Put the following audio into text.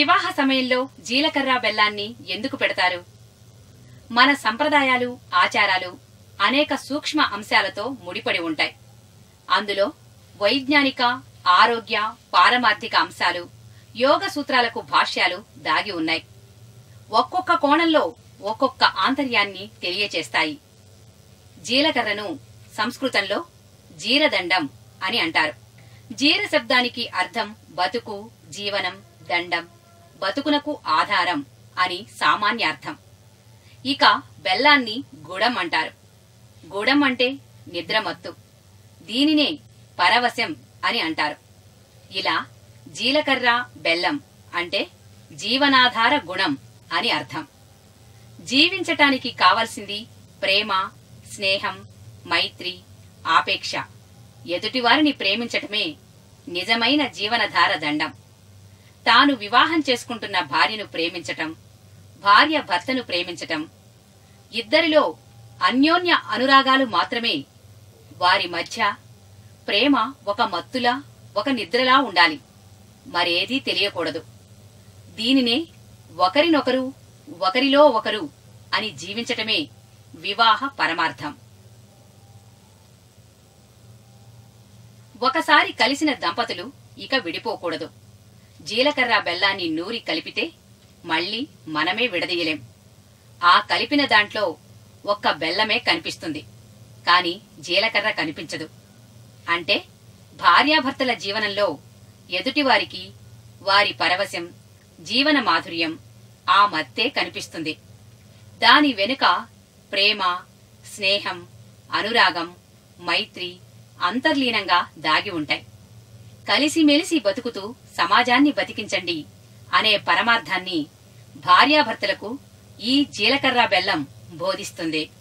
వివాహ సమయంలో జీలకర్ర బెల్లాన్ని ఎందుకు పెడతారు మన సంప్రదాయాలు ఆచారాలు అనేక సూక్ష్మ అంశాలతో ముడిపడి ఉంటాయి అందులో వైజ్ఞానిక ఆరోగ్య పారమార్థిక అంశాలు యోగ సూత్రాలకు భాష్యాలు దాగి ఉన్నాయి ఒక్కొక్క కోణంలో ఒక్కొక్క ఆంతర్యాన్ని తెలియచేస్తాయి జీలకర్రను సంస్కృతంలో జీరదండం అని అంటారు జీర శబ్దానికి అర్థం బతుకు జీవనం దండం బతుకునకు ఆధారం అని సామాన్యార్థం ఇక బెల్లాన్ని గుడం అంటారు గుడం అంటే నిద్రమత్తు దీనినే పరవశం అని అంటారు ఇలా జీలకర్ర బెల్లం అంటే జీవనాధార గుణం అని అర్థం జీవించటానికి కావలసింది ప్రేమ స్నేహం మైత్రి ఆపేక్ష ఎదుటివారిని ప్రేమించటమే నిజమైన జీవనధార దండం తాను వివాహం చేసుకుంటున్న భార్యను ప్రేమించటం భార్య భర్తను ప్రేమించటం ఇద్దరిలో అన్యోన్య అనురాగాలు మాత్రమే వారి మధ్య ప్రేమ ఒక మత్తులా ఒక నిద్రలా ఉండాలి మరేదీ తెలియకూడదు దీనినే ఒకరినొకరు ఒకరిలో ఒకరు అని జీవించటమే వివాహ పరమార్థం ఒకసారి కలిసిన దంపతులు ఇక విడిపోకూడదు జీలకర్ర బెల్లాన్ని నూరి కలిపితే మళ్ళీ మనమే విడదీయలేం ఆ కలిపిన దాంట్లో ఒక్క బెల్లమే కనిపిస్తుంది కాని జీలకర్ర కనిపించదు అంటే భార్యాభర్తల జీవనంలో ఎదుటివారికి వారి పరవశం జీవన మాధుర్యం ఆ మత్తే కనిపిస్తుంది దాని వెనుక ప్రేమ స్నేహం అనురాగం మైత్రి అంతర్లీనంగా దాగి ఉంటాయి కలిసిమెలిసి బతుకుతూ సమాజాన్ని బతికించండి అనే పరమార్థాన్ని భార్యాభర్తలకు ఈ జీలకర్ర బెల్లం బోధిస్తుంది